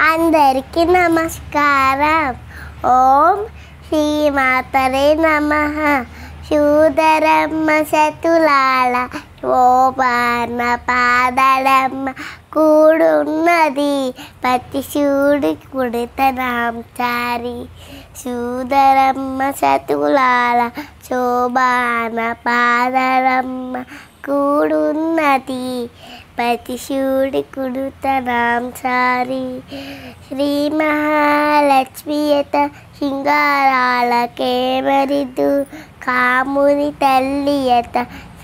అందరికీ నమస్కారం ఓం శ్రీ మాతరే నమ శూదరమ్మ శతులాల ఓపాన పాదడమ్మ కూడున్నది పతి శివుడి కుడితనాం చారి శూదరమ్మ శతులాల శోభాన పాదరమ్మ కూడున్నది పతి శివుడి కుడుతనాం సారి శ్రీ మహాలక్ష్మియత శృంగారాలకే మరిదు కాముని తల్లియత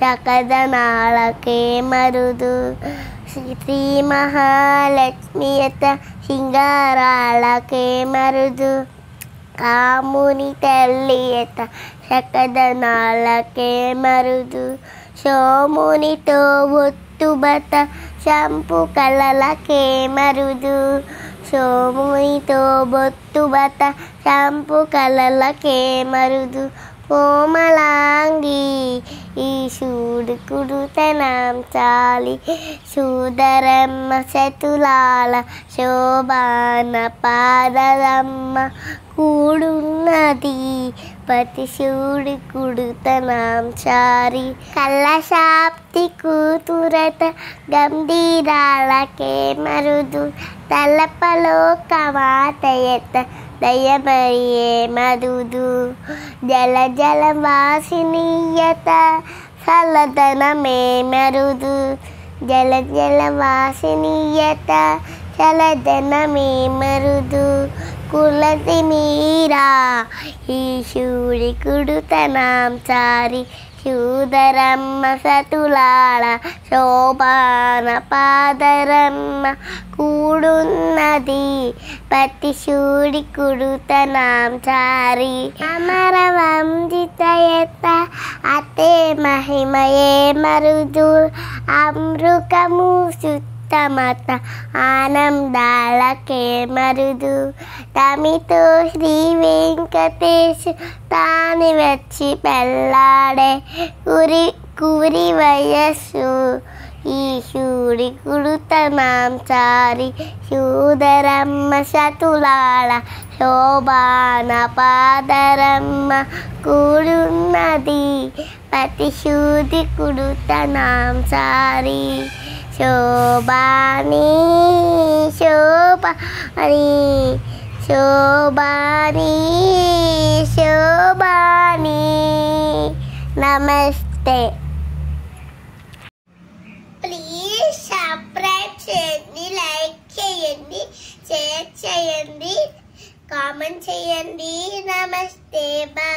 సకదనాలకే మరుదు శ్రీ మహాలక్ష్మియత శృంగారాలకే మరుదు కాముని తల్లియత సకదనాలకే మరుదు సోమునితో ఒత్తుబత శంపు కలలకే మరుదు సోమునితో బొత్తుబత శంపు కలలకే మరుదు కోమలాంగి ఈ శూడు కుడుతనాం చాలి శూదరమ్మ శతులాల శోభాన పాదరమ్మ కూడున్నది పతి శివుడి కుడుతనాం చారి కళ్ళశాప్తి కూతురత గంభీరాలకే మరుదు తలపలోక మాతయత దయమరియే మరుదు జల జల వాసినీయత చల్లదనమే మరుదు జల జల వాసినీయత చలదనమే మరుదు కులతి మీరా ఈ శివుడి కుడుతనాం చారి శూదరమ్మ సతులాల శోభాన పాదరమ్మ కూడున్నది పతి శూడి కుడుతనాం చారి అమర వంజితయత అతే మహిమయే మరుదు అమృకము సుత్తమత ఆనందాలకే మరుదు తమితో శ్రీ వెంకటేశ్ తాని వచ్చి పెళ్ళాడే కురి కురి వయస్సు ఈ శూడి కుడుతనాం చారి శూదరమ్మ శతులాల శోభాన పాదరమ్మ కూడున్నది పతి శూది కుడుతనాం సారి శోభాని శోభాని శోభాని శోభాని నమస్తే ప్లీజ్ సబ్స్క్రైబ్ చేయండి లైక్ చేయండి షేర్ చేయండి కామెంట్ చేయండి నమస్తే బాయ్